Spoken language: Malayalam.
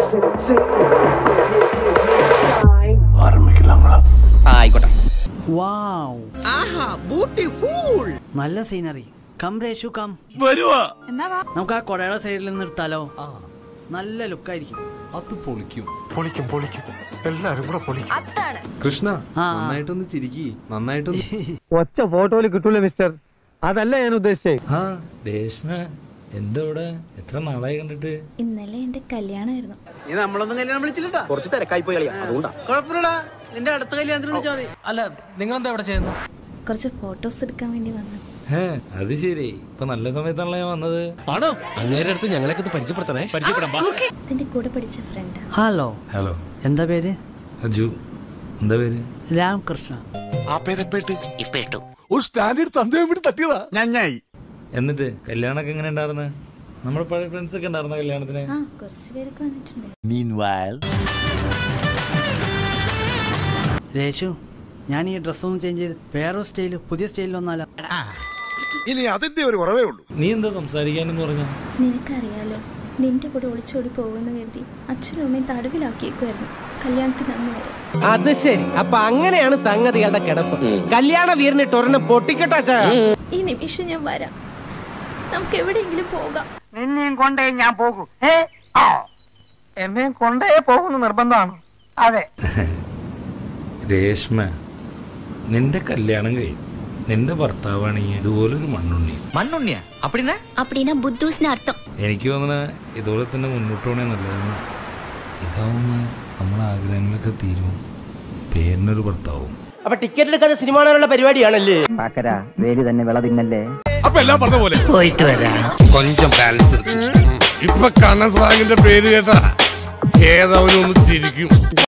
ആയിക്കോട്ടെ വാവ് നല്ല സീനറി കം രേഷു കം നമുക്ക് ആ കൊടയുടെ സൈഡിൽ നിന്ന് എടുത്താലോ നല്ല ലുക്കായിരിക്കും അത് പൊളിക്കും പൊളിക്കും പൊളിക്കും എല്ലാരും കൂടെ പൊളിക്കും കൃഷ്ണ ആ. നന്നായിട്ടൊന്ന് ചിരിക്കി നന്നായിട്ടൊന്ന് ഒച്ച ഫോട്ടോയിൽ കിട്ടൂല മിസ്റ്റർ അതല്ല ഞാൻ ഉദ്ദേശിച്ചത് ആ രേഷ്മ എന്താ ഇവിടെ എത്ര നാളായി കണ്ടിട്ട് ഇന്നലെ എന്റെ കല്യാണമായിരുന്നു നീ നമ്മളൊന്നും കല്യാണം വിളിച്ചില്ലട്ടാ കുറച്ച് തിരക്കായി പോയി കളിയാ അതുകൊണ്ടാ കുഴപ്പമില്ലടാ നിന്റെ അടുത്ത കല്യാണത്തിന് വിളിച്ചാൽ മതി അല്ല നിങ്ങൾ എന്താ ഇവിടെ ചെയ്യുന്നു കുറച്ച് ഫോട്ടോസ് എടുക്കാൻ വേണ്ടി വന്നു ഏ അത് ശരി ഇപ്പൊ നല്ല സമയത്താണല്ലോ ഞാൻ വന്നത് ആണോ അങ്ങേരുടെ അടുത്ത് ഞങ്ങളൊക്കെ ഒന്ന് പരിചയപ്പെടുത്തണേ പരിചയപ്പെടാം ഇതിന്റെ കൂടെ പഠിച്ച ഫ്രണ്ടാ ഹലോ ഹലോ എന്താ പേര് അജു എന്താ പേര് രാംകൃഷ്ണ ആ പേരപ്പേട്ട് ഒരു സ്റ്റാൻഡേർഡ് തന്തയും വേണ്ടി തട്ടിയതാ ഞാഞ്ഞായി എന്നിട്ട് കല്യാണമൊക്കെ എങ്ങനെ ഉണ്ടായിരുന്നു നമ്മുടെ പഴയ ഫ്രണ്ട്സ് ഒക്കെ ഉണ്ടായിരുന്ന കല്യാണത്തിന് ആ കുറച്ച് പേരൊക്കെ വന്നിട്ടുണ്ട് രേഷു ഞാൻ ഈ ഡ്രസ് ഒന്ന് ചേഞ്ച് ചെയ്ത് വേറൊരു സ്റ്റൈല് പുതിയ സ്റ്റൈലിൽ വന്നാലോ ഇനി അതിന്റെ ഒരു കുറവേ ഉള്ളൂ നീ എന്താ സംസാരിക്കാനെന്ന് പറഞ്ഞു നിനക്കറിയാലോ നിന്റെ കൂടെ ഒളിച്ചോടി പോകുമെന്ന് കരുതി അച്ഛനും അമ്മയും തടവിലാക്കിയേക്കുമായിരുന്നു കല്യാണത്തിന് അന്ന് വരെ അത് ശരി അപ്പൊ അങ്ങനെയാണ് സംഗതികളുടെ കിടപ്പ് കല്യാണ വീറിനിട്ട് ഒരെണ്ണം പൊട്ടിക്കട്ടാ ഈ നിമിഷം ഞാൻ വരാം നമുക്ക് എവിടെയെങ്കിലും പോകാം നിന്നെയും കൊണ്ടേ ഞാൻ പോകൂ ഏ ആ എന്നെയും കൊണ്ടേ പോകുന്ന നിർബന്ധമാണ് അതെ രേഷ്മ നിന്റെ കല്യാണം കഴിയും നിന്റെ ഭർത്താവാണെങ്കിൽ ഇതുപോലൊരു മണ്ണുണ്ണി മണ്ണുണ്ണിയാ അപ്പടിന്നാ അപ്പടിനാ ബുദ്ധൂസിന് അർത്ഥം എനിക്ക് തോന്നണ ഇതുപോലെ തന്നെ മുന്നോട്ട് പോണേ നല്ലതെന്ന് ഇതാവുമ്പോ നമ്മളെ ആഗ്രഹങ്ങളൊക്കെ തീരും പേരിനൊരു ഭർത്താവും അപ്പൊ ടിക്കറ്റ് എടുക്കാതെ സിനിമ കാണാനുള്ള പരിപാടിയാണല്ലേ പാക്കര വേലി തന്നെ വിള തിന്നല്ലേ അപ്പൊ എല്ലാം പറഞ്ഞ പോലെ പോയിട്ട് വരാം കൊഞ്ചം ബാലൻസ് ഇപ്പൊ കണ്ണൻ സ്രാഗിന്റെ പേര് കേട്ടാ ഏതവനും ഒന്ന് ചിരിക്കും